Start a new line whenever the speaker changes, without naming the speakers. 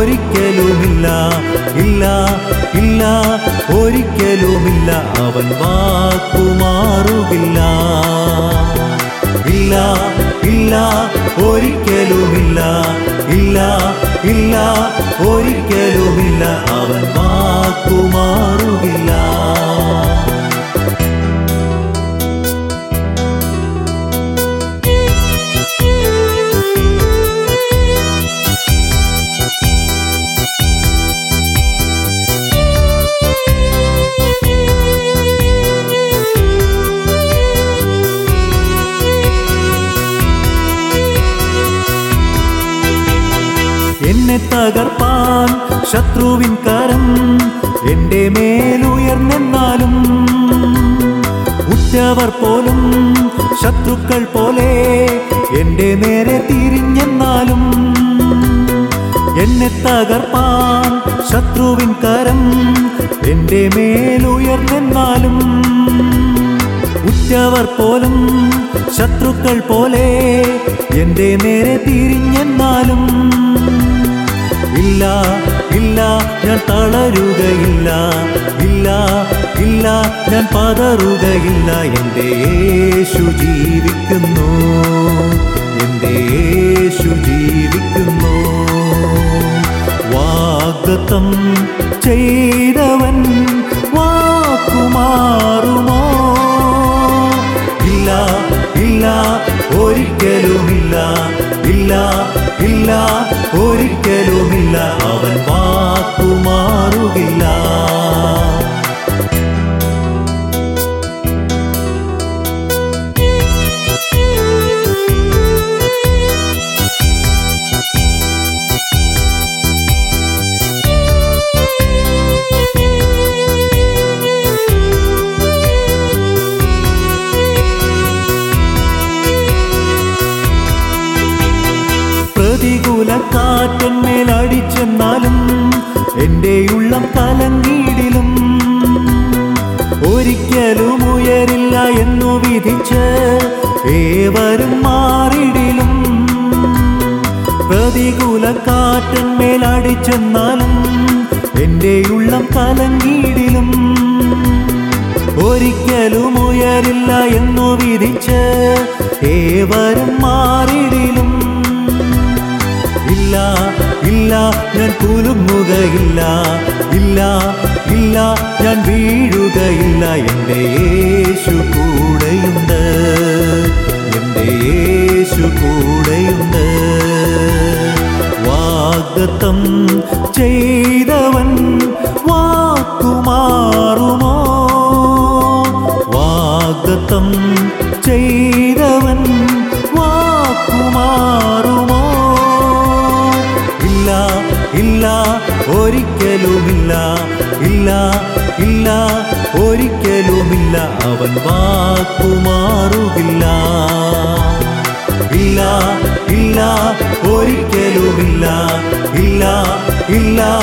ഒരിക്കലുമില്ല ഇല്ല ഇല്ല ഒരിക്കലുമില്ല അവൻ വാക്കുമാറുകില്ല ഇല്ല ഇല്ല ഒരിക്കലുമില്ല ഇല്ല ഇല്ല ഒരിക്കലുമില്ല അവൻ വാക്കുമാറുകില്ല എന്നെ തകർപ്പാൻ ശത്രുവിൻ കരം എന്റെ മേലുയർന്നെന്നാലും ഉറ്റവർ പോലും ശത്രുക്കൾ പോലെ എന്റെ നേരെ തിരിഞ്ഞെന്നാലും എന്നെ തകർപ്പാൻ ശത്രുവിൻ കരം എന്റെ മേലുയർന്നെന്നാലും ഉറ്റവർ പോലും ശത്രുക്കൾ പോലെ എന്റെ നേരെ തിരിഞ്ഞെന്നാലും ഇല്ല ഇല്ല ഞാൻ തളരുകയില്ല ഇല്ല ഇല്ല ഞാൻ പതറുകയില്ല എൻ്റെ യേശു ജീവിക്കുന്നു എൻ്റെ യേശു ജീവിക്കുന്നു വാഗ്ദത്തം ചെയ്തവൻ വാക്കുമാറുമോ ഇല്ല ഇല്ല ഒരിക്കലുമില്ല ഇല്ല ഇല്ല ഒരിക്കലുമില്ല അവൻ വാക്കുമാറുകില്ല പ്രതികൂല കാറ്റന്മേൽ അടിച്ചെന്നാലും എൻ്റെ ഉള്ളം കലങ്ങിയിടിലും ഒരിക്കലും ഉയരില്ല എന്നു വിധിച്ച് ഏവരും മാറിടിലും പ്രതികൂല കാറ്റന്മേൽ അടിച്ചെന്നാലും എൻ്റെ ഉള്ളം കലങ്ങിയിടിലും ഒരിക്കലും ഉയരില്ല എന്നു വിധിച്ച് ഏവരും മാറിടിലും ഇല്ല ഇല്ല ഞാൻ കുലുങ്ങുകയില്ല ഇല്ല ഇല്ല ഞാൻ വീഴുകയില്ല എൻ്റെ യേശു കൂടെയുണ്ട് എൻ്റെ യേശു കൂടെയുണ്ട് വാഗ്ദത്തം ചെയ്തവൻ വാക്കുമാറുമോ വാഗ്ദത്തം ചെയ്തവൻ വാക്കുമാറുമോ ഇല്ല ഇല്ല ഒരിക്കലുമില്ല ഇല്ല ഇല്ല ഒരിക്കലുമില്ല അവൻ വാക്കുമാറുകില്ല ഇല്ല ഇല്ല ഒരിക്കലുമില്ല ഇല്ല ഇല്ല